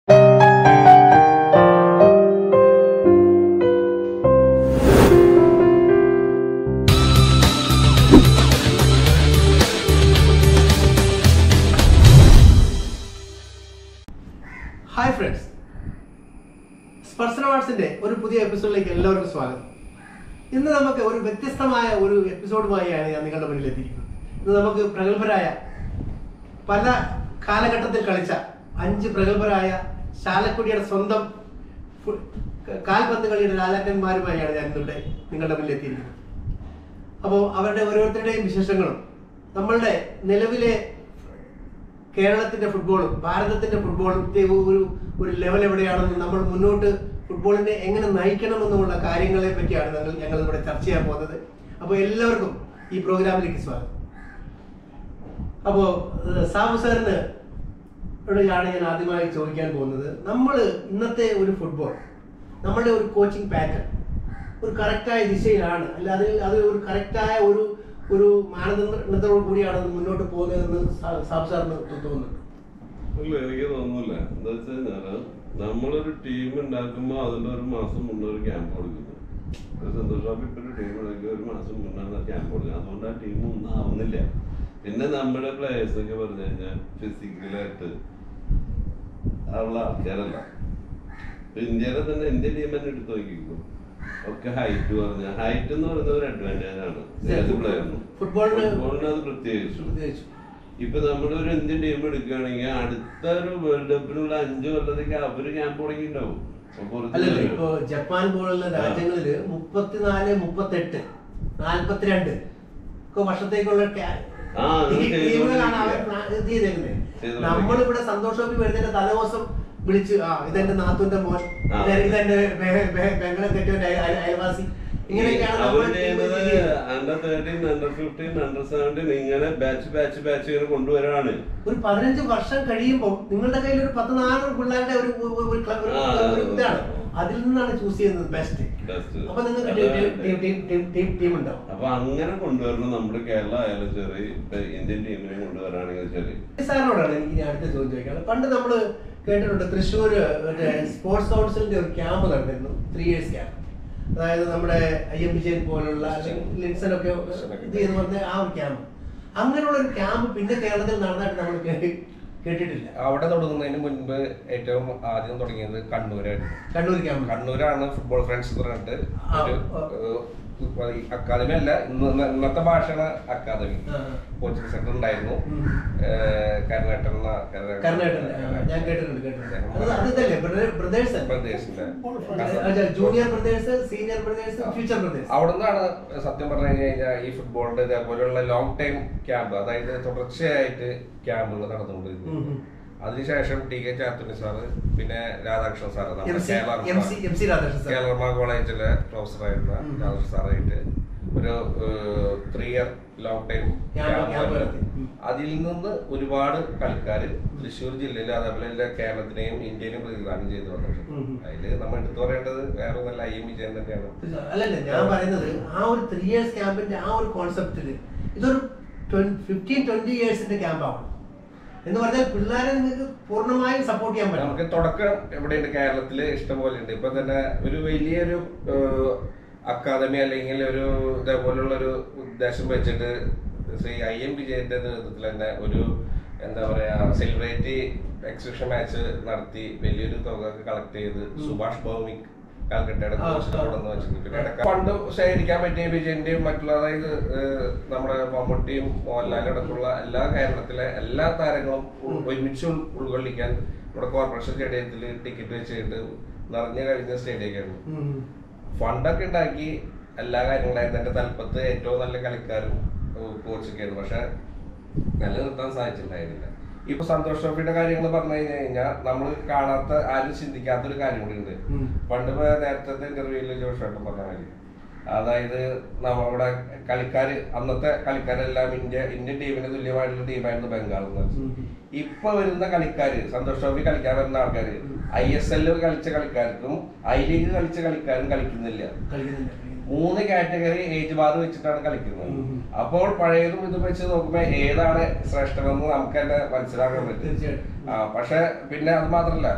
Hi friends സ്പർശന വാട്സിന്റെ ഒരു പുതിയ എപ്പിസോഡിലേക്ക് എല്ലാവർക്കും സ്വാഗതം ഇന്ന് നമുക്ക് ഒരു വ്യത്യസ്തമായ ഒരു എപ്പിസോഡുമായാണ് ഞാൻ നിങ്ങളുടെ മുന്നിൽ എത്തിയിരിക്കുന്നത് ഇന്ന് നമുക്ക് പ്രഗത്ഭരായ പല കാലഘട്ടത്തിൽ കളിച്ച അഞ്ച് പ്രഗത്ഭരായ ശാലക്കുടിയുടെ സ്വന്തം ഫു- കാൽപന്ത് കളിയുടെ രാജാക്കന്മാരുമായാണ് ഞാൻ ഇന്നിവിടെ നിങ്ങളുടെ മുന്നിൽ എത്തിയിരിക്കുന്നത് അപ്പോൾ അവരുടെ ഓരോരുത്തരുടെയും വിശേഷങ്ങളും നമ്മളുടെ നിലവിലെ കേരളത്തിന്റെ ഫുട്ബോളും ഭാരതത്തിന്റെ ഫുട്ബോളും ഒരു ഒരു ലെവൽ എവിടെയാണെന്നും നമ്മൾ മുന്നോട്ട് ഫുട്ബോളിനെ എങ്ങനെ നയിക്കണമെന്നുമുള്ള കാര്യങ്ങളെ പറ്റിയാണ് ഞങ്ങൾ ഞങ്ങൾ ഇവിടെ ചർച്ച ചെയ്യാൻ പോകുന്നത് അപ്പോൾ എല്ലാവർക്കും ഈ പ്രോഗ്രാമിലേക്ക് സ്വാഗതം അപ്പോൾ സാബു സാറിന് ാണ് ഞാൻ ആദ്യമായി ചോദിക്കാൻ പോകുന്നത് നമ്മൾ ഇന്നത്തെ ഒരു ഫുട്ബോൾ നമ്മുടെ ഒരു കോച്ചിങ് പാറ്റേൺ ഒരു കറക്റ്റായ ദിശയിലാണ് അല്ല അതിൽ അത് ഒരു കറക്റ്റായ ഒരു ഒരു മാനദണ്ഡത്തോടു കൂടിയാണ് അത് മുന്നോട്ട് പോകുന്നതെന്ന് സാ- സാബു സാറിന് തോന്നുന്നുണ്ട് ഇല്ല എനിക്ക് തോന്നുന്നില്ല എന്താ വെച്ച് കഴിഞ്ഞാല് നമ്മളൊരു ടീം ഉണ്ടാക്കുമ്പോ അതിന്റെ ഒരു മാസം മുന്നേ ഒരു ക്യാമ്പ് കൊടുക്കുന്നു ഒരു സന്തോഷ് ഷോപ്പ് ഇപ്പൊ ഒരു ടീം ഉണ്ടാക്കി ഒരു മാസം മുന്നാണ് ക്യാമ്പ് കൊടുക്കുന്നത് അതുകൊണ്ട് ആ ടീം ഒന്നും ആവുന്നില്ല പിന്നെ നമ്മുടെ പ്ലേയേഴ്സ് ഒക്കെ പറഞ്ഞു കഴിഞ്ഞാൽ ഫിസിക്കലായിട്ട് ഉള്ള ആൾക്കാരല്ല ഇപ്പൊ ഇന്ത്യയിലെ തന്നെ ഇന്ത്യൻ ടീം തന്നെ എടുത്തു നോക്കിക്കോ ഒക്കെ ഹൈറ്റ് പറഞ്ഞ ഹൈറ്റ് എന്ന് പറയുന്നത് ഒരു അഡ്വാൻറ്റേജ് ആണ് ഏത് പ്ലെയറിനും ഫുട്ബോളിന് ഫുട്ബോളിന് അത് പ്രത്യേകിച്ചും പ്രത്യേകിച്ച് ഇപ്പൊ നമ്മുടെ ഒരു ഇന്ത്യൻ ടീം എടുക്കുകയാണെങ്കിൽ അടുത്ത ഒരു വേൾഡ് കപ്പിനുള്ള അഞ്ചു കൊല്ലത്തേക്ക് അവര് ക്യാമ്പ് തുടങ്ങിയിട്ടുണ്ടാവും അപ്പൊ കുറച്ച് അല്ലല്ല പേര് ഇപ്പൊ ജപ്പാൻ പോലുള്ള രാജ്യങ്ങളില് മുപ്പത്തിനാല് മുപ്പത്തെട്ട് നാല്പത്തിരണ്ട് ഒക്കെ വർഷത്തേക്കുള്ള ക്യാ- ആ, അത് ഈ ടീമുകളാണ് അവർ ചെയ്തുകൊണ്ടിരിക്കുകയാ. പ്ലാ- ഇത് ചെയ്തേക്കുന്നത് ചെയ്തുകൊണ്ടിരിക്കുകയാ. നമ്മളിവിടെ സന്തോഷോപ്പി വരുന്നതിന്റെ തലേദിവസം വിളിച്ച് ആ ഇതെന്റെ നാത്തുന്റെ മോൻ ആ. ഇത് ഇതെന്റെ ബെ- ബെ- ബംഗള തെറ്റോന്റെ അയ- അയ- അയൽവാസി ഇങ്ങനെയൊക്കെയാണ് അവര് നമ്മുടെ ടീം ചെയ്യുന്നത് ചെയ്യുന്നത്. Under thirteen under fifteen under seventeen ഇങ്ങനെ ബാച്ച് ബാച്ച് ബാച്ച് ഇങ്ങനെ കൊണ്ടുവരാണ് ഒരു പതിനഞ്ച് വർഷം കഴിയുമ്പോൾ നിങ്ങളുടെ കയ്യിൽ ഒരു പത്ത് നാല് പിള്ളേരുടെ ഒരു ഒരു- ഒരു- ഒരു ക്ലബ്- ഒരു- ആ, ഒരു ഇതാണ് അതിൽ നിന്നാണ് ചൂസ് ചെയ്യുന്നത് ബെസ്റ്റ് ബെസ്റ്റ് അപ്പൊ നിങ്ങൾക്ക് team- team- team- team- team- team ഉണ്ടാവും അപ്പൊ അങ്ങനെ കൊണ്ടുവരണം നമ്മുടെ കേരള ആയാലും ശരി ഇപ്പൊ ഇന്ത്യൻ ടീമിനെ കൊണ്ടുവരാണെങ്കിൽ ശരി സാറിനോടാണ് എനിക്ക് ഇനി അടുത്ത ചോദ്യം ചോദിക്കാനുള്ളത് പണ്ട് നമ്മൾ കേട്ടിട്ടുണ്ട് തൃശ്ശൂർ മറ്റേ സ്പോർട്സ് കൗൺസിലിന്റെ ഒരു ക്യാമ്പ് നടന്നിരുന്നു ത്രീ ഇയേഴ്സ് ക്യാമ്പ് അതായത് നമ്മുടെ ഐ എം വിജയൻ പോലുള്ള അല്ലെങ്കിൽ ലിൻസൺ ഒക്കെ ഇത് ചെയ്ത് പറഞ്ഞ ആ ഒരു ക്യാമ്പ് അങ്ങനെയുള്ള ഒരു ക്യാമ്പ് പിന്നെ കേരളത്തിൽ നടന്നായിട്ട് നമ്മൾ കേ- കേട്ടിട്ടില്ല അവിടെ തുടങ്ങുന്നതിന് മുൻപ് ഏറ്റവും ആദ്യം തുടങ്ങിയത് കണ്ണൂരായിരുന്നു കണ്ണൂർ ക്യാമ്പ് കണ്ണൂരാണ് ഫുട്ബോൾ ഫ്രണ്ട്സ് എന്ന് പറഞ്ഞിട്ട് ആ, ഒരു ആ. ഏഹ്, ഇപ്പൊ ഈ അക്കാദമി അല്ല ഇന്ന് ഇന്നത്തെ ഭാഷയാണ് അക്കാദമി ആ, കോച്ചിങ് സെന്റർ ഉണ്ടായിരുന്നു ഉം. ഏഹ്, കരുണേട്ടൻ എന്ന- കർണാടക ഞാൻ കേട്ടിട്ടുണ്ട് കേട്ടിട്ടുണ്ട് അത് അത് ഇതല്ലേ ബ്രദേഴ്സ് അല്ലേ പ്രദേശിന്റെ junior brothers senior brothers future brothers അവിടെ നിന്നാണ് സത്യം പറഞ്ഞു കഴിഞ്ഞാൽ ഈ ഫുട്ബോളിന്റെ ഇതേപോലെയുള്ള ലോങ് ടൈം ക്യാമ്പ് അതായത് തുടർച്ചയായിട്ട് ക്യാമ്പുകൾ നടന്നുകൊണ്ടിരുന്നത് ഉം. അതിനുശേഷം ടി കെ ചാത്തുണ്ണി സാറ് പിന്നെ രാധാകൃഷ്ണൻ സാറ് എം നമ്മുടെ C Kerala M C M C Radhakrishnan sir Kerala കോളേജിലെ പ്രൊഫസറായിരുന്ന ഉം. രാധാകൃഷ്ണൻ സാറായിട്ട് ഒരു three year long time camp camp നടത്തി ഉം. അതിൽ നിന്ന് ഒരുപാട് കളിക്കാർ തൃശ്ശൂർ ജില്ലയിൽ അതേപോലെ എല്ലാ കേരളത്തിനെയും ഇന്ത്യയിലും പ്രതിദാനം ചെയ്തു വന്നിട്ടുണ്ട് ഉം. അതിൽ നമ്മൾ എടുത്തു പറയേണ്ടത് വേറെ നല്ല ഐ എം വിജയൻ തന്നെയാണ് അല്ലല്ല ഞാൻ പറയുന്നത് ആ ഒരു ത്രീ ഇയേഴ്സ് ക്യാമ്പിന്റെ ആ ഒരു കോൺസെപ്റ്റില് ഇതൊരു ഫിഫ്റ്റീൻ ട്വന്റി ഇയേഴ്സിന്റെ ക്യാമ്പാണ് എന്ന് പറഞ്ഞാൽ പിള്ളേരെ നിങ്ങൾക്ക് പൂർണ്ണമായും സപ്പോർട്ട് ചെയ്യാൻ പറ്റും നമുക്ക് തുടക്കം എവിടെയുണ്ട് കേരളത്തില് ഇഷ്ടംപോലെ ഉണ്ട് ഇപ്പൊ തന്നെ ഒരു വലിയൊരു ഏഹ്, അക്കാദമി അല്ലെങ്കിൽ ഒരു ഇതേപോലുള്ള ഒരു ഉദ്ദേശം വെച്ചിട്ട് ശ്രീ ഐ എം വിജയന്റെ നേതൃത്വത്തിൽ തന്നെ ഒരു എന്താ പറയാ സെലിബ്രേറ്റ് എക്സിബിഷൻ മാച്ച് നടത്തി വലിയൊരു തുക കളക്ട് ചെയ്ത് സുഭാഷ് ഭൗമിക് കാൽക്കട്ടയുടെ ആ, കോച്ചിനെ ആ. കൊണ്ടുവന്ന് വെച്ചിട്ടുണ്ട് പിന്നെ ഇടയ്ക്ക് പണ്ട് ശേഖരിക്കാൻ പറ്റിയ വിജയന്റെയും മറ്റുള്ള അതായത് ഏഹ്, നമ്മുടെ മമ്മൂട്ടിയും മോഹൻലാലും അടക്കമുള്ള എല്ലാ കേരളത്തിലെ എല്ലാ താരങ്ങളും ഉൾ- ഒരുമിച്ച് ഉൾ- ഉൾക്കൊള്ളിക്കാൻ നമ്മുടെ കോർപ്പറേഷൻ സ്റ്റേഡിയത്തിൽ ടിക്കറ്റ് വെച്ചിട്ട് നിറഞ്ഞു കഴിഞ്ഞ സ്റ്റേഡിയൊക്കെയാണ് ഉം. ഫണ്ടൊക്കെ ഉണ്ടാക്കി എല്ലാ കാര്യങ്ങളായിരുന്നു എന്റെ തലപ്പത്ത് ഏറ്റവും നല്ല കളിക്കാരും കോച്ചൊക്കെയായിരുന്നു പക്ഷെ നിലനിർത്താൻ സാധിച്ചിട്ടുണ്ടായിരുന്നില്ല ഇപ്പൊ സന്തോഷ് ട്രോഫിയുടെ കാര്യങ്ങൾ പറഞ്ഞു കഴിഞ്ഞു കഴിഞ്ഞാൽ നമ്മൾ കാണാത്ത ആരും ചിന്തിക്കാത്ത ഒരു കാര്യം കൂടി ഉണ്ട് ഉം. പണ്ട് ഇപ്പൊ നേരത്തെ ഇന്റർവ്യൂവിൽ ജോഷേട്ടൻ പറഞ്ഞ മാതിരി അതായത് നമ്മുടെ കളിക്കാര് അന്നത്തെ കളിക്കാരെല്ലാം ഇന്ത്യ ഇന്ത്യൻ ടീമിന് തുല്യമായിട്ടുള്ള ടീമായിരുന്നു ബംഗാൾ എന്ന് വെച്ചത്. ഉം. ഇപ്പൊ വരുന്ന കളിക്കാര് സന്തോഷ് ട്രോഫി കളിക്കാൻ വരുന്ന ആൾക്കാര് ഐ എസ് എല്ലിൽ കളിച്ച കളിക്കാർക്കും ഐ ലീഗ് കളിച്ച കളിക്കാരും കളിക്കുന്നില്ല കളിക്കുന്നില്ല മൂന്ന് കാറ്റഗറി ഏജ് ബാർ വെച്ചിട്ടാണ് കളിക്കുന്നത് ഉം. അപ്പോൾ പഴയതും ഇതും വെച്ച് നോക്കുമ്പോ ഏതാണ് ശ്രേഷ്ഠമെന്ന് നമുക്ക് തന്നെ മനസ്സിലാക്കാൻ പറ്റും തീർച്ചയായിട്ടും ആ പക്ഷെ പിന്നെ അത് മാത്രല്ല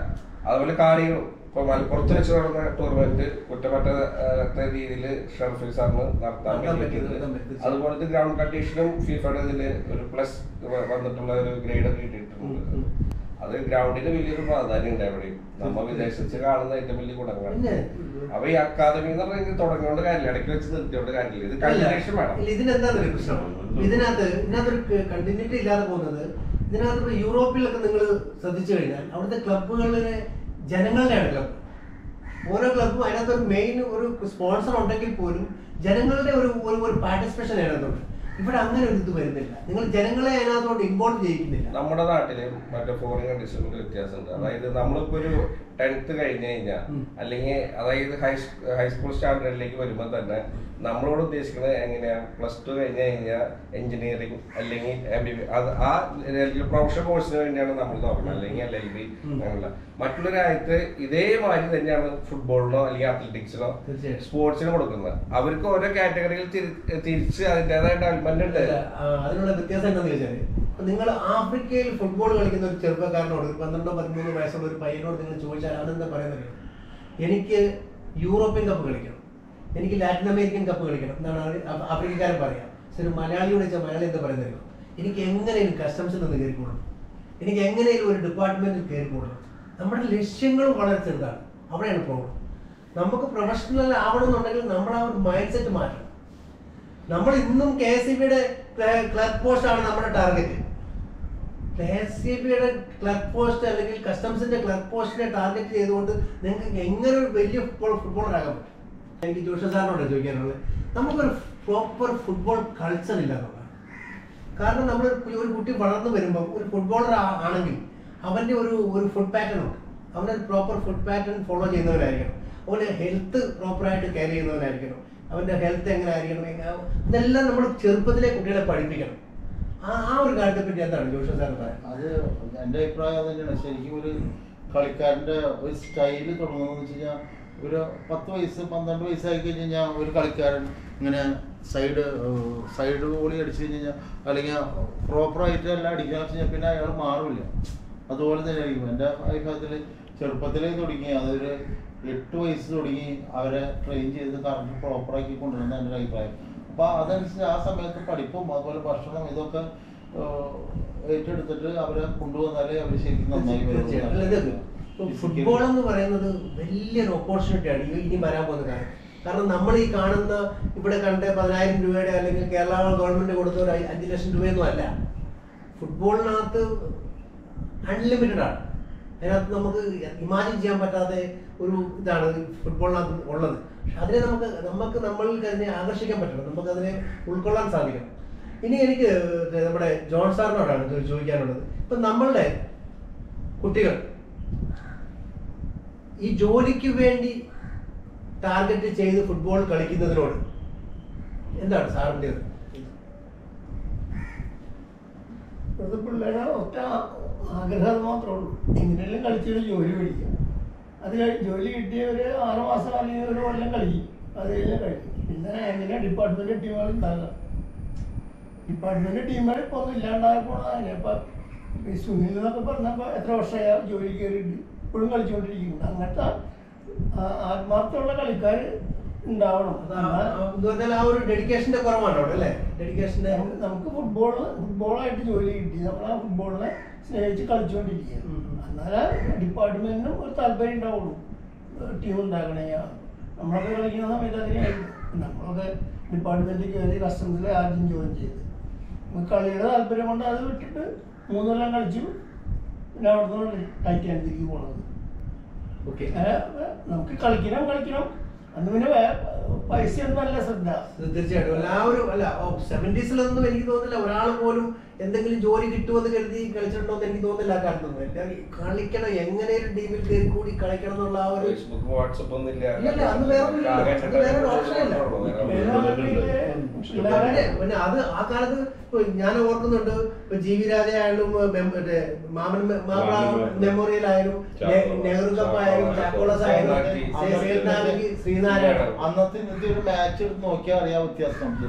അതുപോലെ കാണികളും ഇപ്പൊ മലപ്പുറത്ത് വെച്ച് നടന്ന ടൂർണമെന്റ് കുറ്റമറ്റ രീതിയിൽ ഷർഫിൽ സാറിന് നടത്താൻ നടത്താൻ പറ്റി, പറ്റിയിട്ടുണ്ട് നടത്താൻ പറ്റി. അതുപോലത്തെ ഗ്രൗണ്ട് കണ്ടീഷനും ഫിഫയുടെ ഇതില് ഒരു പ്ലസ് വന്നിട്ടുള്ള ഒരു ഗ്രേഡ് ഒക്കെ കിട്ടിയിട്ടുണ്ട് ഉം, ഉം. അത് ഗ്രൗണ്ടിന് വലിയൊരു പ്രാധാന്യം ഉണ്ട് എവിടെയും നമ്മ വിദേശത്ത് കാണുന്ന ഏറ്റവും വലിയ ഗുണങ്ങളാണ് പിന്നെ അപ്പൊ ഈ അക്കാദമി എന്ന് പറഞ്ഞാൽ തുടങ്ങിയോണ്ട് കാര്യമില്ല ഇടയ്ക്ക് വെച്ച് നിർത്തിയോണ്ട് കാര്യമില്ല ഇത് ഇല്ല, കണ്ടിന്യൂഷൻ വേണം ഇല്ല, ഇതിനെന്താണ് ഒരു പ്രശ്നം ഇതിനകത്ത് ഇതിനകത്തൊരു കണ്ടിന്യൂറ്റി ഇല്ലാതെ പോകുന്നത് ഇതിനകത്ത് ഇപ്പൊ യൂറോപ്പിലൊക്കെ നിങ്ങൾ ശ്രദ്ധിച്ചു കഴിഞ്ഞാൽ അവിടുത്തെ ക്ലബ്ബുകളിലെ ജനങ്ങളുടെയാണ് ക്ലബ്ബ് ഓരോ ക്ലബ്ബും അതിനകത്ത് ഒരു മെയിൻ ഒരു സ്പോൺസർ ഉണ്ടെങ്കിൽ പോലും ജനങ്ങളുടെ ഒരു ഒരു ഒരു പാർട്ടിസിപ്പേഷൻ അതിനകത്തുണ്ട് ഇവിടെ അങ്ങനെ ഒരു ഇത് വരുന്നില്ല നിങ്ങൾ ജനങ്ങളെ അതിനകത്തോട്ട് ഇൻവോൾവ് ചെയ്യിക്കുന്നില്ല നമ്മുടെ നാട്ടില് മറ്റേ ഫോറിൻ കണ്ടീഷനിൽ വ്യത്യാസമുണ്ട് അതായത് നമ്മളിപ്പോ ഒരു ടെൻത്ത് കഴിഞ്ഞു കഴിഞ്ഞാൽ ഉം. അല്ലെങ്കിൽ അതായത് ഹൈ ഹൈസ്കൂൾ സ്റ്റാൻഡേർഡിലേക്ക് വരുമ്പോൾ തന്നെ നമ്മളോട് ഉദ്ദേശിക്കുന്നത് എങ്ങനെയാ പ്ലസ് ടു കഴിഞ്ഞു കഴിഞ്ഞാൽ എഞ്ചിനീയറിംഗ് അല്ലെങ്കിൽ എം ബി ബി അത് ആ പ്രൊഫഷണൽ കോഴ്സിന് വേണ്ടിയാണ് നമ്മൾ നോക്കുന്നത് അല്ലെങ്കിൽ എൽ എൽ ബി ഉം. അങ്ങനെയുള്ള മറ്റുള്ള രാജ്യത്ത് ഇതേമാതിരി തന്നെയാണ് ഫുട്ബോളിനോ അല്ലെങ്കിൽ അത്ലറ്റിക്സിനോ തീർച്ചയായും. സ്പോർട്സിന് കൊടുക്കുന്നത് അവർക്ക് ഓരോ കാറ്റഗറിയിൽ തിരിച്ച് അതിൻ്റെതായ ഡെവലപ്മെന്റ് ഉണ്ട് അല്ല, ആ, അതിനുള്ള വ്യത്യാസം എന്താണെന്ന് ചോദിച്ചാൽ നിങ്ങൾ ആഫ്രിക്കയിൽ ഫുട്ബോൾ കളിക്കുന്ന ഒരു ചെറുപ്പക്കാരനോട് ഒരു പന്ത്രണ്ടോ പതിമൂന്നോ വയസ്സുള്ള ഒരു പയ്യനോട് നിങ്ങൾ ചോദിച്ചാൽ അവനെന്താ പറയുന്നത് എനിക്ക് യൂറോപ്യൻ കപ്പ് കളിക്കണം എനിക്ക് ലാറ്റിൻ അമേരിക്കൻ കപ്പ് കളിക്കണം എന്നാണ് അവര് ആഫ്- ആഫ്രിക്കക്കാരൻ പറയാം പക്ഷെ ഒരു മലയാളിയോട് വെച്ചാൽ മലയാളി എന്താ പറയുന്നത് എനിക്ക് എങ്ങനെയും കസ്റ്റംസിൽ നിന്ന് കയറിക്കൂടണം എനിക്ക് എങ്ങനെയും ഒരു ഡിപ്പാർട്ട്മെന്റിൽ കയറിക്കൂടണം നമ്മുടെ ലക്ഷ്യങ്ങൾ വളരെ ചെറുതാണ് അവിടെയാണ് പ്രോബ്ലം നമുക്ക് പ്രൊഫഷണൽ ആവണമെന്നുണ്ടെങ്കിൽ നമ്മൾ ആ ഒരു മൈൻഡ് സെറ്റ് മാറ്റണം നമ്മൾ ഇന്നും കെ എസ് സി ബിയുടെ ക്ലർക്ക് പോസ്റ്റ് ആണ് നമ്മുടെ ടാർഗറ്റ് കെ എസ് സി ബിയുടെ ക്ലർക്ക് പോസ്റ്റ് അല്ലെങ്കിൽ കസ്റ്റംസിന്റെ ക്ലർക്ക് പോസ്റ്റിനെ ടാർഗറ്റ് ചെയ്തുകൊണ്ട് നിങ്ങൾക്ക് എങ്ങനെ ഒരു വലിയ ഫുട്ബോൾ ഫുട്ബോളർ ആകാൻ പറ്റും എനിക്ക് ജോഷ സാറിനോട് ചോദിക്കാനുള്ളത് നമുക്കൊരു പ്രോപ്പർ ഫുട്ബോൾ കൾച്ചർ ഇല്ല എന്നുള്ളതാണ് കാരണം നമ്മൾ ഒരു കുട്ടി വളർന്നു വരുമ്പോൾ ഒരു ഫുട്ബോളർ ആണെങ്കിൽ അവന്റെ ഒരു ഒരു ഫുഡ് പാറ്റേൺ ഉണ്ട് അവൻ്റെ പ്രോപ്പർ ഫുഡ് പാറ്റേൺ ഫോളോ ചെയ്യുന്നവരായിരിക്കണം അവന് ഹെൽത്ത് പ്രോപ്പറായിട്ട് കെയർ ചെയ്യുന്നവരായിരിക്കണം അവന്റെ ഹെൽത്ത് എങ്ങനെ ആയിരിക്കണം എങ്ങ- ഇതെല്ലാം നമ്മൾ ചെറുപ്പത്തിലെ കുട്ടികളെ പഠിപ്പിക്കണം ആ ആ ഒരു കാര്യത്തെ പറ്റി എന്താണ് ജോഷ സാർ പറയാൻ അത് എൻ്റെ അഭിപ്രായം അത് തന്നെയാണ് ശരിക്കും ഒരു കളിക്കാരൻ്റെ ഒരു സ്റ്റൈല് തുടങ്ങുന്നതെന്ന് വെച്ച് കഴിഞ്ഞാൽ ഒരു പത്ത് വയസ്സ് പന്ത്രണ്ട് വയസ്സായി കഴിഞ്ഞ് കഴിഞ്ഞാൽ ഒരു കളിക്കാരൻ ഇങ്ങനെ സൈഡ് സൈഡ് ഗോളി അടിച്ചു കഴിഞ്ഞ് കഴിഞ്ഞാൽ അല്ലെങ്കിൽ പ്രോപ്പറായിട്ട് എല്ലാം അടിക്കുക വെച്ച് കഴിഞ്ഞാൽ പിന്നെ അയാൾ മാറില്ല അതുപോലെ തന്നെ ആയിരിക്കും എൻ്റെ അഭിപ്രായത്തിൽ ചെറുപ്പത്തിലേ തുടങ്ങി അതൊരു എട്ട് വയസ്സ് തുടങ്ങി അവരെ ട്രെയിൻ ചെയ്ത് കറക്റ്റ് പ്രോപ്പറാക്കി കൊണ്ടുവരുന്ന എൻ്റെ ഒരു അഭിപ്രായം അപ്പോൾ അതനുസരിച്ച് ആ സമയത്ത് പഠിപ്പും അതുപോലെ ഭക്ഷണം ഇതൊക്കെ ഏഹ്, ഏറ്റെടുത്തിട്ട് അവരെ കൊണ്ടുവന്നാലേ അവർ ശരിക്കും നന്നായി തീർച്ചയായും. അല്ല, ഇത് ഫുട്ബോൾ എന്ന് പറയുന്നത് വലിയൊരു ഓപ്പർച്യൂണിറ്റി ആണ് ഈ- ഇനി വരാൻ പോകുന്ന കാര്യം കാരണം നമ്മൾ ഈ കാണുന്ന ഇവിടെ കണ്ട പതിനായിരം രൂപയുടെ അല്ലെങ്കിൽ കേരള ഗവൺമെന്റ് കൊടുത്ത ഒരു അ- അഞ്ച് ലക്ഷം രൂപയൊന്നും അല്ല ഫുട്ബോളിനകത്ത് അൺലിമിറ്റഡ് ആണ് അതിനകത്ത് നമുക്ക് ഇമാജിൻ ചെയ്യാൻ പറ്റാത്ത ഒരു ഇതാണ് ഫുട്ബോളിനകത്ത് ഉള്ളത് പക്ഷെ അതിനെ നമുക്ക് നമുക്ക് നമ്മളിൽ തന്നെ ആകർഷിക്കാൻ പറ്റണം നമുക്ക് അതിനെ ഉൾക്കൊള്ളാൻ സാധിക്കണം ഇനി എനിക്ക് നമ്മുടെ ജോൺ സാറിനോടാണ് ഇത് ചോദിക്കാനുള്ളത് ഇപ്പൊ നമ്മളുടെ കുട്ടികൾ ഈ ജോലിക്ക് വേണ്ടി ടാർഗറ്റ് ചെയ്ത് ഫുട്ബോൾ കളിക്കുന്നതിനോട് എന്താണ് സാറിൻ്റെ ഇപ്പോഴത്തെ പിള്ളേരെ ഒറ്റ ആഗ്രഹം അത് മാത്രമേ ഉള്ളൂ എങ്ങനെയെല്ലാം കളിച്ചൊരു ജോലി മേടിക്കുക അത് കഴിഞ്ഞ് ജോലി കിട്ടിയ ഒരു ആറ് മാസം അല്ലെങ്കിൽ ഒരു കൊല്ലം കളിക്കും അത് കഴിഞ്ഞാൽ കഴിഞ്ഞു പിന്നെ എങ്ങനെ ഡിപ്പാർട്ട്മെന്റ് ടീമുകൾ ഉണ്ടാകുക ഡിപ്പാർട്ട്മെന്റ് ടീമുകൾ ഇപ്പോൾ ഒന്നും ഇല്ലാണ്ടായ പോണതാണ് ഇപ്പം ഈ സുനിൽ എന്നൊക്കെ പറഞ്ഞപ്പോൾ എത്ര വർഷമായി ജോലി കയറിയിട്ട് ഇപ്പോഴും കളിച്ചുകൊണ്ടിരിക്കുന്നുണ്ട് അങ്ങനത്തെ ആ- ആത്മാർത്ഥമുള്ള കളിക്കാർ ഉണ്ടാവണം എന്നാൽ എന്ന് പറഞ്ഞാൽ ആ ഒരു ഡെഡിക്കേഷന്റെ കുറവാണ് അവിടെ അല്ലേ ഡെഡിക്കേഷന്റെ നമുക്ക് നമുക്ക് ഫുട്ബോൾ ഫുട്ബോളായിട്ട് ജോലി കിട്ടി നമ്മൾ ആ ഫുട്ബോളിനെ സ്നേഹിച്ച് കളിച്ചുകൊണ്ടിരിക്കുക ഉം. എന്നാലേ ഡിപ്പാർട്ട്മെന്റിനും ഒരു താല്പര്യം ഉണ്ടാവുള്ളൂ ടീം ഉണ്ടാക്കണേ നമ്മളൊക്കെ കളിക്കുന്ന സമയത്ത് അതിനായിരുന്നു നമ്മളൊക്കെ ഡിപ്പാർട്ട്മെന്റിൽ കയറി കസ്റ്റംസിൽ ആദ്യം ജോയിൻ ചെയ്ത് നമുക്ക് കളിയുടെ താല്പര്യം കൊണ്ട് അത് വിട്ടിട്ട് മൂന്നെല്ലാം കളിച്ചു പിന്നെ അവിടെ നിന്ന് ടൈറ്റാനിലേക്ക് പോണത് ഓക്കെ അങ്ങനെ നമുക്ക് കളിക്കണം കളിക്കണം അന്ന് പിന്നെ വേ- പൈസയൊന്നും അല്ല ശ്രദ്ധ തീർച്ചയായിട്ടും അല്ല ആ ഒരു അല്ല സെവന്റീസിലൊന്നും എനിക്ക് തോന്നുന്നില്ല ഒരാൾ പോലും എന്തെങ്കിലും ജോലി കിട്ടുമെന്ന് കരുതി കളിച്ചിട്ടുണ്ടോ എന്ന് എനിക്ക് തോന്നുന്നില്ല ആ കാലത്തൊന്നും എല്ലാവരും ഈ കളിക്കണം എങ്ങനെ ഒരു ടീമിൽ കയറി കൂടി കളിക്കണം എന്നുള്ള ആ ഒരു ഫേസ്ബുക്ക് വാട്സപ്പ് ഒന്നും ഇല്ല ഇല്ല, ഇല്ല, അന്ന് വേറെ ഒന്നും ഇല്ല. അന്ന് വേറെ ഒരു option ഇല്ല. പിന്നെ പിന്നെ അത് ആ കാലത്ത് ഇപ്പൊ ഞാൻ ഓർക്കുന്നുണ്ട് ഇപ്പൊ ജി വി രാജ ആയാലും മെം- മറ്റേ മാമൻ മെ- മാപ്ര മാമൻ മെമ്മോറിയൽ ആയാലും നെ- ചാക്കോള. നെഹ്റു കപ്പ് ആയാലും ചാക്കോളസ് ആയാലും സേനാപതി. സേനാപതി ശ്രീനാരായണൻ അന്നത്തെ ഇന്നത്തെ ഒരു മാച്ച് എടുത്ത് നോക്കിയാൽ അറിയാൻ വ്യത്യാസം നമുക്ക്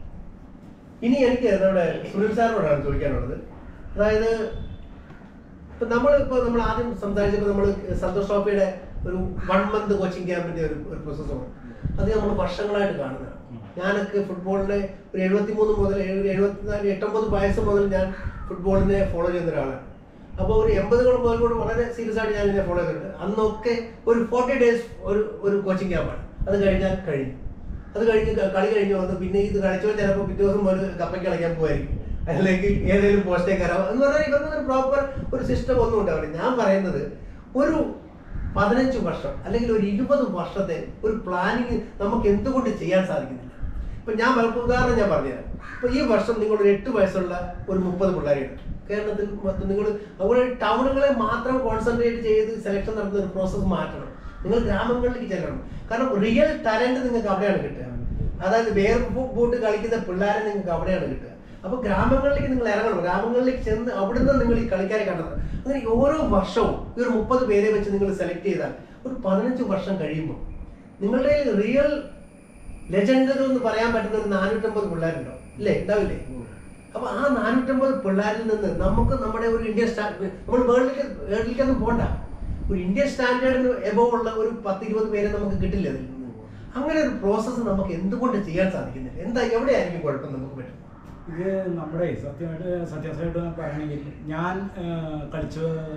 ഇനി എനിക്ക് നമ്മുടെ സുനിൽ സാറിനോടാണ് ചോദിക്കാനുള്ളത് അതായത് ഇപ്പൊ നമ്മൾ ഇപ്പൊ നമ്മൾ ആദ്യം സംസാരിച്ചപ്പോൾ നമ്മൾ സന്തോഷ് ട്രോഫിയുടെ ഒരു വൺ മന്ത് കോച്ചിങ് ക്യാമ്പിന്റെ ഒരു ഒരു പ്രോസസ്സാണ് അത് നമ്മൾ വർഷങ്ങളായിട്ട് കാണുന്നതാണ് ഞാനൊക്കെ ഫുട്ബോളിനെ ഒരു എഴുപത്തിമൂന്ന് മുതൽ എഴു- എഴുപത്തിനാല് എട്ടൊമ്പത് വയസ്സ് മുതൽ ഞാൻ ഫുട്ബോളിനെ ഫോളോ ചെയ്യുന്ന ഒരാളാണ് അപ്പോൾ ഒരു എൺപതുകൾ മുതൽ കൂടെ വളരെ സീരിയസ് ആയിട്ട് ഞാൻ ഇതിനെ ഫോളോ ചെയ്തിട്ടുണ്ട് അന്നൊക്കെ ഒരു ഫോർട്ടി ഡേയ്സ് ഒരു ഒരു കോച്ചിങ് ക്യാമ്പാണ് അത് കഴിഞ്ഞാൽ കഴിഞ്ഞു അത് കഴിഞ്ഞ് ക- കളി കഴിഞ്ഞ് വന്ന് പിന്നെ ഇത് കളിച്ചോ ചിലപ്പോൾ പിറ്റേ ദിവസം മുതൽ കപ്പയ്ക്ക് കളിക്കാൻ പോകായിരിക്കും അല്ലെങ്കിൽ ഏതെങ്കിലും പോസ്റ്റേക്ക് കയറാം എന്ന് പറഞ്ഞാൽ ഇവർക്ക് ഒരു പ്രോപ്പർ ഒരു സിസ്റ്റം ഒന്നും ഉണ്ടാവില്ല ഞാൻ പറയുന്നത് ഒരു പതിനഞ്ച് വർഷം അല്ലെങ്കിൽ ഒരു ഇരുപത് വർഷത്തെ ഒരു പ്ലാനിങ് നമുക്ക് എന്തുകൊണ്ട് ചെയ്യാൻ സാധിക്കുന്നില്ല ഇപ്പൊ ഞാൻ പലപ്പോൾ ഉദാഹരണം ഞാൻ പറഞ്ഞുതരാം ഇപ്പൊ ഈ വർഷം നിങ്ങൾ ഒരു എട്ട് വയസ്സുള്ള ഒരു മുപ്പത് പിള്ളേരുണ്ട് കേരളത്തിൽ മൊത്തം നിങ്ങൾ അതുപോലെ ടൗണുകളെ മാത്രം കോൺസെൻട്രേറ്റ് ചെയ്ത് സെലക്ഷൻ നടത്തുന്ന ഒരു പ്രോസസ്സ് മാറ്റണം നിങ്ങൾ ഗ്രാമങ്ങളിലേക്ക് ചെല്ലണം കാരണം റിയൽ ടാലന്റ് നിങ്ങൾക്ക് അവിടെയാണ് കിട്ടുക അതായത് വേർ ബൂട്ട് കളിക്കുന്ന പിള്ളേരെ നിങ്ങൾക്ക് അവിടെയാണ് കിട്ടുക അപ്പൊ ഗ്രാമങ്ങളിലേക്ക് നിങ്ങൾ ഇറങ്ങണം ഗ്രാമങ്ങളിലേക്ക് ചെന്ന് അവിടുന്ന് നിങ്ങൾ ഈ കളിക്കാരെ കണ്ടെത്തണം അങ്ങനെ ഓരോ വർഷവും ഈ ഒരു മുപ്പത് പേരെ വെച്ച് നിങ്ങൾ സെലക്ട് ചെയ്താൽ ഒരു പതിനഞ്ച് വർഷം കഴിയുമ്പോൾ നിങ്ങളുടെ റിയൽ ലെജൻഡുകൾ എന്ന് പറയാൻ പറ്റുന്ന ഒരു നാനൂറ്റമ്പത് പിള്ളേരുണ്ടോ ഇല്ലേ ഉണ്ടാവില്ലേ അപ്പൊ ആ നാനൂറ്റമ്പത് പിള്ളേരിൽ നിന്ന് നമുക്ക് നമ്മുടെ ഒരു ഇന്ത്യൻ സ്റ്റാൻഡേർഡ് നമ്മൾ വേൾഡിലേക്ക് വേൾഡിലേക്കൊന്നും പോണ്ട ഒരു ഇന്ത്യൻ സ്റ്റാൻഡേർഡിന് എബോവ് ഉള്ള ഒരു പത്ത് ഇരുപത് പേരെ നമുക്ക് കിട്ടില്ല അതിൽ നിന്ന് അങ്ങനെ ഒരു പ്രോസസ്സ് നമുക്ക് എന്തുകൊണ്ട് ചെയ്യാൻ സാധിക്കുന്നില്ല എന്താ എവിടെയായിരിക്കും കുഴപ്പം നമുക്ക് പറ്റും ഇത് നമ്മുടെ സത്യമായിട്ട് സത്യസമായിട്ട് പറയണമെങ്കിൽ ഞാൻ ആ, കളിച്ച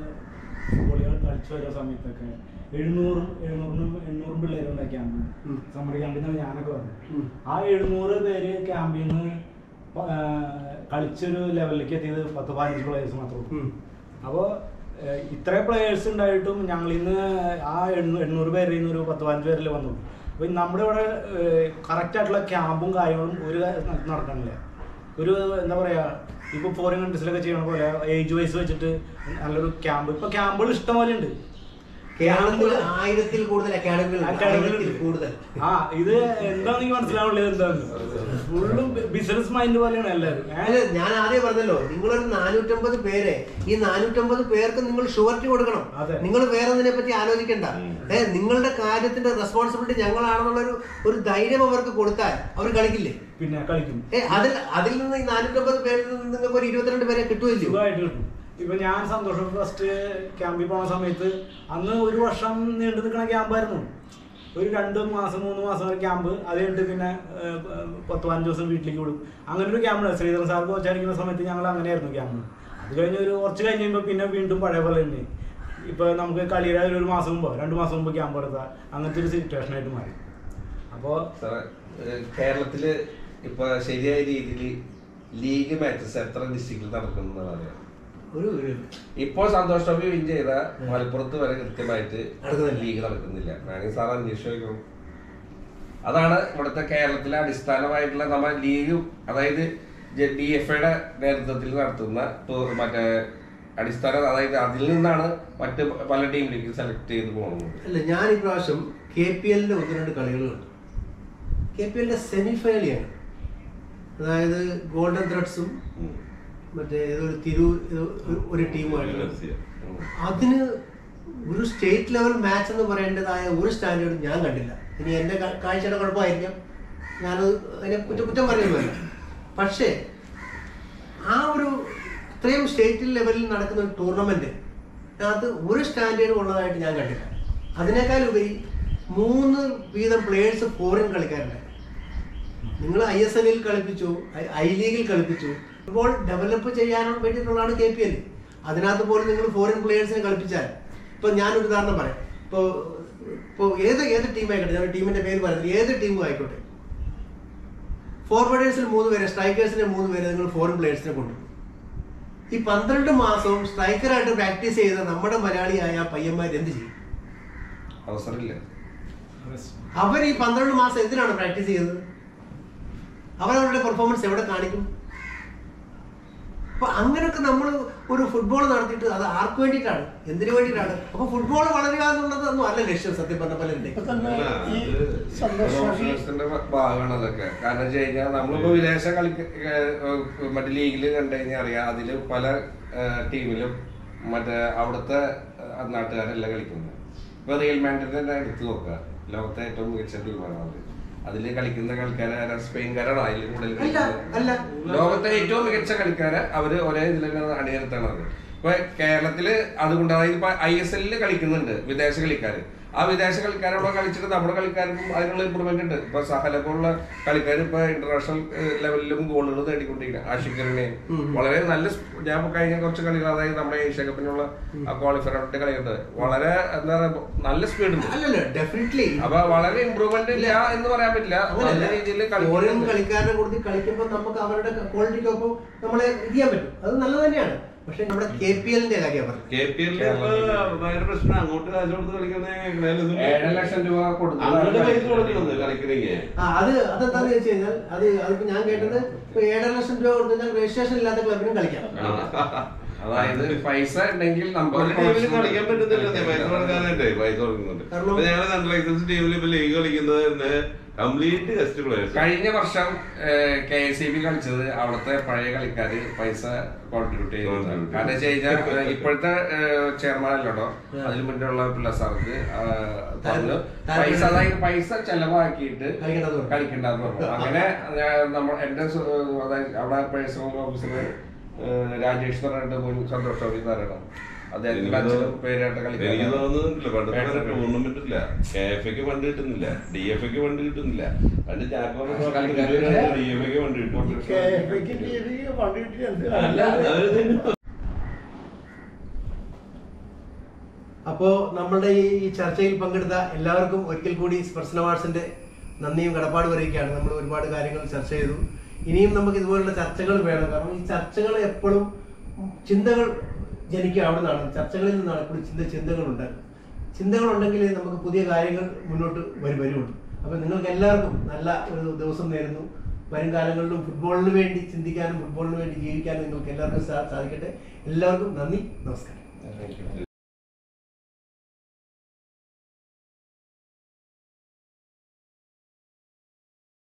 ഫുട്ബോളുകൾ കളിച്ചു വരുന്ന സമയത്തൊക്കെ എഴുന്നൂറും എഴുന്നൂറിനും എണ്ണൂറും പിള്ളേരുണ്ട് ക്യാമ്പ് ഉം. സമ്മർ ക്യാമ്പിൽ നിന്ന് ഞാനൊക്കെ ഉം. വന്നു ആ എഴുന്നൂറ് പേര് ക്യാമ്പിൽ നിന്ന് പ- ആ, കളിച്ചൊരു ലെവലിലേക്ക് എത്തിയത് പത്ത് പതിനഞ്ച് പ്ലേയേഴ്സ് മാത്രമേ ഉള്ളൂ അപ്പോൾ ഇത്ര പ്ലേയേഴ്സ് ഉണ്ടായിട്ടും ഞങ്ങൾ ഇന്ന് ആ എണ്ണൂ- എണ്ണൂറ് പേരിൽ നിന്ന് ഒരു പത്ത് പതിനഞ്ച് പേരിൽ വന്നു അപ്പോൾ നമ്മുടെ ഇവിടെ കറക്റ്റ് ആയിട്ടുള്ള ക്യാമ്പും കാര്യങ്ങളും ഒരു ന- നടക്കണില്ല ഒരു എന്താ പറയാ ഇപ്പൊ ഫോറിൻ കൺട്രീസിലൊക്കെ ചെയ്യണ പോലെ ഏജ് വൈസ് വെച്ചിട്ട് നല്ലൊരു ക്യാമ്പ് ഇപ്പൊ ക്യാമ്പുകൾ ഇഷ്ടം പോലെ ഉണ്ട് കേരളത്തിൽ ആയിരത്തിൽ കൂടുതൽ അക്കാഡമികൾ ആയിരത്തിൽ കൂടുതൽ ആ ഇത് എന്താന്ന് എനിക്ക് മനസ്സിലാവുള്ളത് എന്താന്ന് ഫുള്ളും ബിസിനസ് മൈൻഡ് പോലെയാണ് എല്ലാവരും ഏ? അല്ല ഞാൻ ആദ്യം പറഞ്ഞല്ലോ നിങ്ങളൊരു നാനൂറ്റമ്പത് പേരെ ഈ നാനൂറ്റമ്പത് പേർക്ക് നിങ്ങൾ ഷുവർട്ടി കൊടുക്കണം അതെ. നിങ്ങൾ വേറെ ഒന്നിനെ പറ്റി ആലോചിക്കണ്ട ഏ നിങ്ങളുടെ കാര്യത്തിന്റെ റെസ്പോൺസിബിലിറ്റി ഞങ്ങളാണെന്നുള്ള ഒരു ഒരു ധൈര്യം അവർക്ക് കൊടുത്താൽ അവർ കളിക്കില്ലേ പിന്നെ കളിക്കും ഏ അതിൽ അതിൽ നിന്ന് ഈ നാനൂറ്റമ്പത് പേരിൽ നിന്ന് നിങ്ങൾക്ക് ഒരു ഇരുപത്തിരണ്ട് പേരെ കിട്ടുമല്ലോ സുഖമായിട്ട് കിട്ടും ഇപ്പൊ ഞാൻ സന്തോഷം ഫസ്റ്റ് ക്യാമ്പിൽ പോണ സമയത്ത് അന്ന് ഒരു വർഷം നീണ്ടു നിൽക്കുന്ന ക്യാമ്പായിരുന്നു ഒരു രണ്ട് മാസം മൂന്ന് മാസം വരെ ക്യാമ്പ് അത് കഴിഞ്ഞിട്ട് പിന്നെ ഏഹ്, പത്ത് പതിനഞ്ച് ദിവസം വീട്ടിലേക്ക് വിടും അങ്ങനെ ഒരു ക്യാമ്പ് ശ്രീധരൻ സാർ കോച്ചായിരിക്കുന്ന സമയത്ത് ഞങ്ങൾ അങ്ങനെയായിരുന്നു ക്യാമ്പ് അത് കഴിഞ്ഞ് ഒരു കുറച്ച് കഴിഞ്ഞ് കഴിയുമ്പോൾ പിന്നെ വീണ്ടും പഴയ പോലെ തന്നെ ഇപ്പൊ നമുക്ക് കളിയുടെ ഒരു മാസം മുമ്പോ രണ്ട് മാസം മുമ്പ് ക്യാമ്പ് എടുത്താൽ അങ്ങനത്തെ ഒരു സിറ്റുവേഷൻ ആയിട്ട് മാറി അപ്പോൾ സാറേ ഏഹ് കേരളത്തില് ഇപ്പൊ ശരിയായ രീതിയിൽ ലീഗ് മാച്ചസ് എത്ര ഡിസ്ട്രിക്റ്റിൽ നടക്കുന്നതാണ് അറിയാം ഒരു ഒരു ഇപ്പോൾ സന്തോഷ് ട്രോഫി വിൻ ചെയ്ത മലപ്പുറത്ത് വരെ കൃത്യമായിട്ട് നടക്കുന്നില്ല. ലീഗ് നടക്കുന്നില്ല വേണമെങ്കിൽ സാർ അന്വേഷിക്കണം അതാണ് ഇവിടുത്തെ കേരളത്തിലെ അടിസ്ഥാനമായിട്ടുള്ള നമ്മുടെ ലീഗ് അതായത് ഡി എഫ് ഐയുടെ നേതൃത്വത്തിൽ നടത്തുന്ന ടൂർ മറ്റേ അടിസ്ഥാന അതായത് അതിൽ നിന്നാണ് മറ്റ് പല ടീമിലേക്ക് സെലക്ട് ചെയ്ത് പോകുന്നത് അല്ല ഞാൻ ഇപ്രാവശ്യം കെ പി എല്ലിന്റെ ഒന്ന് രണ്ട് കളികൾ കണ്ടു കെ പി എല്ലിന്റെ സെമി ഫൈനലിയാണ് അതായത് ഗോൾഡൻ ത്രെഡ്സും ഉം. മറ്റേ ഏതൊരു തിരൂർ ഏതോ ഒരു- ഒരു ടീമായിട്ട് ഗാലക്സിയ. ഉം. അതിന് ഒരു സ്റ്റേറ്റ് ലെവൽ മാച്ച് എന്ന് പറയേണ്ടതായ ഒരു സ്റ്റാൻഡേർഡും ഞാൻ കണ്ടില്ല ഇനി എൻ്റെ കാ- കാഴ്ചയുടെ കുഴപ്പമായിരിക്കാം ഞാനത് അതിനെ കുറ്റം കുറ്റം പറയുന്നില്ല പക്ഷേ ആ ഒരു ഇത്രയും സ്റ്റേറ്റ് ലെവലിൽ നടക്കുന്ന ഒരു ടൂർണമെന്റ് അതിനകത്ത് ഒരു സ്റ്റാൻഡേർഡ് ഉള്ളതായിട്ട് ഞാൻ കണ്ടില്ല അതിനേക്കാൾ ഉപരി മൂന്ന് വീതം പ്ലേയേഴ്സ് ഫോറിൻ കളിക്കാരുണ്ട് നിങ്ങൾ ഐ എസ് എല്ലിൽ കളിപ്പിച്ചു ഐ- ഐ ലീഗിൽ കളിപ്പിച്ചു ഫുട്ബോൾ ഡെവലപ്പ് ചെയ്യാൻ വേണ്ടിയിട്ടുള്ളതാണ് കെ പി എൽ അതിനകത്ത് പോലും നിങ്ങൾ ഫോറിൻ പ്ലേയേഴ്സിനെ കളിപ്പിച്ചാൽ ഇപ്പൊ ഞാനൊരു ഉദാഹരണം പറയാം ഇപ്പോൾ ഇപ്പോൾ ഏത് ഏത് ടീം ആയിക്കോട്ടെ ഞാൻ ടീമിന്റെ പേര് പറയുന്നത് ഏത് ടീമും ആയിക്കോട്ടെ ഫോർവേഡേഴ്സിൽ മൂന്ന് പേരെ സ്ട്രൈക്കേഴ്സിനെ മൂന്ന് പേരെ നിങ്ങൾ ഫോറിൻ പ്ലേയേഴ്സിനെ കൊണ്ടുപോകും ഈ പന്ത്രണ്ട് മാസവും സ്ട്രൈക്കറായിട്ട് പ്രാക്ടീസ് ചെയ്ത നമ്മുടെ മലയാളിയായ പയ്യന്മാർ എന്ത് ചെയ്യും അവസരമില്ല അവർ ഈ പന്ത്രണ്ട് മാസം എന്തിനാണ് പ്രാക്ടീസ് ചെയ്തത് അവരവരുടെ പെർഫോമൻസ് എവിടെ കാണിക്കും അപ്പൊ അങ്ങനെയൊക്കെ നമ്മൾ ഒരു ഫുട്ബോൾ നടത്തിയിട്ട് അത് ആർക്ക് വേണ്ടിയിട്ടാണ് എന്തിനു വേണ്ടിയിട്ടാണ് അപ്പൊ ഫുട്ബോൾ വളരുക എന്നുള്ളത് ഒന്നും അല്ല ലക്ഷ്യം സത്യം പറഞ്ഞ പലരുടെ ഇപ്പൊ തന്നെ അല്ല, ഈ അത് സന്തോഷ് ട്രോഫി പ്രൊഫഷണൽസിന്റെ ഭാഗമാണ് അതൊക്കെ കാരണം വെച്ച് കഴിഞ്ഞാൽ നമ്മളിപ്പോ വിദേശ കളി മറ്റേ ലീഗിൽ കണ്ടു കഴിഞ്ഞാൽ അറിയാം അതില് പല ടീമിലും മറ്റേ അവിടുത്തെ ആ, നാട്ടുകാരല്ല കളിക്കുന്നത് ഇപ്പൊ റിയൽ മാൻഡ്രിഡ് തന്നെ എടുത്തു നോക്കുക ലോകത്തെ ഏറ്റവും മികച്ച ടീമാണ് അത് അതില് കളിക്കുന്ന കളിക്കാരെ ആരാ? സ്പെയിൻകാരാണോ അതിൽ കൂടുതൽ അല്ല, കളിക്കുന്നത്? അല്ല. ലോകത്തെ ഏറ്റവും മികച്ച കളിക്കാരെ അവര് ഒരേ ഇതിൽ തന്നെ അണിനിരത്താണ് അത് ഇപ്പൊ കേരളത്തില് അതുകൊണ്ട് അതായത് ഇപ്പൊ ഐ എസ് എല്ലിൽ കളിക്കുന്നുണ്ട് വിദേശ കളിക്കാര് ആ വിദേശ കളിക്കാരോട് കളിച്ചിട്ട് നമ്മുടെ കളിക്കാർക്കും അതിനുള്ള ഇമ്പ്രൂവ്മെന്റ് ഉണ്ട് ഇപ്പൊ സഹല പോലുള്ള കളിക്കാർ ഇപ്പൊ ഇന്റർനാഷണൽ ലെവലിലും ഗോളുകൾ നേടിക്കൊണ്ടിരിക്കുന്നത് ആഷിഖറിനെയും വളരെ നല്ല സ്- ഞാൻ ഇപ്പൊ കഴിഞ്ഞ കുറച്ച് കളികൾ അതായത് നമ്മുടെ ഏഷ്യ കപ്പിനുള്ള ആ ക്വാളിഫയറിന്റെ കളിയുണ്ട് വളരെ എന്താ പറയാ നല്ല സ്പീഡ് ഉണ്ട് അല്ലല്ല ഡെഫിനറ്റ്ലി അപ്പൊ വളരെ ഇമ്പ്രൂവ്മെന്റ് ഇല്ല എന്ന് പറയാൻ പറ്റില്ല നല്ല രീതിയിൽ ഓരോ കളിക്കുന്നുണ്ട് കളിക്കാരുടെ കൂടെ കളിക്കുമ്പോൾ നമുക്ക് അവരുടെ ക്വാളിറ്റിക്കൊപ്പം നമ്മളെ ഇത് ചെയ്യാൻ പറ്റും അത് നല്ലത് തന്നെയാണ് പക്ഷെ നമ്മുടെ കെ പി എല്ലിന്റെ കാര്യം പറഞ്ഞു കെ പി എല്ലിൽ ഭയങ്കര പ്രശ്നം അങ്ങോട്ട് കാശ് കൊടുത്ത് കളിക്കുന്ന ഏഴര ലക്ഷം രൂപ അങ്ങോട്ട് പൈസ കൊടുത്തു കൊടുക്കണത് കളിക്കണെങ്കിൽ ആ അത് അതെന്താന്ന് വെച്ച് കഴിഞ്ഞാൽ അത് അതിപ്പോ ഞാൻ കേട്ടത് ഇപ്പൊ ഏഴര ലക്ഷം രൂപ കൊടുത്തു കഴിഞ്ഞാൽ രജിസ്ട്രേഷൻ ഇല്ലാത്ത ക്ലബിനും കളിക്കാം അതായത് പൈസ ഉണ്ടെങ്കിൽ നമുക്ക് ഒരു ടീമിൽ കളിക്കാൻ പറ്റുന്നില്ല പൈസ കൊടുക്കാനായിട്ടേ പൈസ കൊടുക്കുന്നുണ്ട് കാരണം- ഇപ്പൊ ഞങ്ങള് സെൻട്രൽ ലൈസൻസ് ടീമിൽ ഇപ്പൊ ലീഗ് കളിക്കുന്നത് തന്നെ കംപ്ലീറ്റ് ഗസ്റ്റ് പ്ലേയേഴ്സ് കഴിഞ്ഞ വർഷം കെ എസ് ഇ ബി കളിച്ചത് അവിടുത്തെ പഴയ കളിക്കാര് പൈസ കോൺട്രിബ്യൂട്ട് ചെയ്യുന്നത് Contribute. കാരണം വെച്ച് കഴിഞ്ഞാൽ ഇപ്പോഴത്തെ ചെയർമാൻ അല്ലട്ടോ അതിന് മുന്നേ ഉള്ള പിള്ള സാർക്ക് പറഞ്ഞു പൈസ അതായത് പൈസ ചെലവാക്കിയിട്ട് കളിക്കേണ്ടത് പറഞ്ഞു. കളിക്കണ്ടെന്ന് പറഞ്ഞു അങ്ങനെ ഞാൻ- നമ്മൾ എന്റെ സു- അതായത് അവിടെ പേഴ്സണൽ ഓഫീസർ രാജേഷ് എന്ന് പറഞ്ഞിട്ട് മുൻ സന്തോഷ് ടോമി എന്ന് പറയണം അദ്ദേഹത്തിന്റെ അച്ഛനും പേരായിട്ട് എനിക്ക് കളിക്കാൻ തോന്നുന്നില്ല പണ്ടത്തെ ടൂർണമെന്റ് ഇല്ല കെ എഫ് എക്ക് ഫണ്ട് കിട്ടുന്നില്ല ഡി എഫ് എക്ക് ഫണ്ട് കിട്ടുന്നില്ല പണ്ട് ചാക്കോ കളിക്കാര് ഡി എഫ് എക്ക് ഫണ്ട് കിട്ടും കെ എഫ് എക്ക് രീതിക്ക് ഫണ്ട് കിട്ടി എന്ത് അല്ല, കാര്യം? അത് അപ്പോ നമ്മളുടെ ഈ ഈ ചർച്ചയിൽ പങ്കെടുത്ത എല്ലാവർക്കും ഒരിക്കൽ കൂടി സ്പർശന അവാർഡ്സിന്റെ നന്ദിയും കടപ്പാട് പറയുകയാണ് നമ്മൾ ഒരുപാട് കാര്യങ്ങൾ ചർച്ച ചെയ്തു ഇനിയും നമുക്ക് ഇതുപോലുള്ള ചർച്ചകൾ വേണം കാരണം ഈ ചർച്ചകൾ എപ്പോഴും ചിന്തകൾ ജനിക്കുക അവിടെ നിന്നാണ് ചർച്ചകളിൽ നിന്നാണ് എപ്പോഴും ചിന്ത ചിന്തകൾ ഉണ്ടാകുന്നത് ചിന്തകൾ ഉണ്ടെങ്കിൽ നമുക്ക് പുതിയ കാര്യങ്ങൾ മുന്നോട്ട് വരും വരുള്ളൂ അപ്പൊ നിങ്ങൾക്ക് എല്ലാവർക്കും നല്ല ഒരു ദിവസം നേരുന്നു വരും കാലങ്ങളിലും ഫുട്ബോളിന് വേണ്ടി ചിന്തിക്കാനും ഫുട്ബോളിന് വേണ്ടി ജീവിക്കാനും നിങ്ങൾക്ക് എല്ലാവർക്കും സാ- സാധിക്കട്ടെ എല്ലാവർക്കും നന്ദി നമസ്കാരം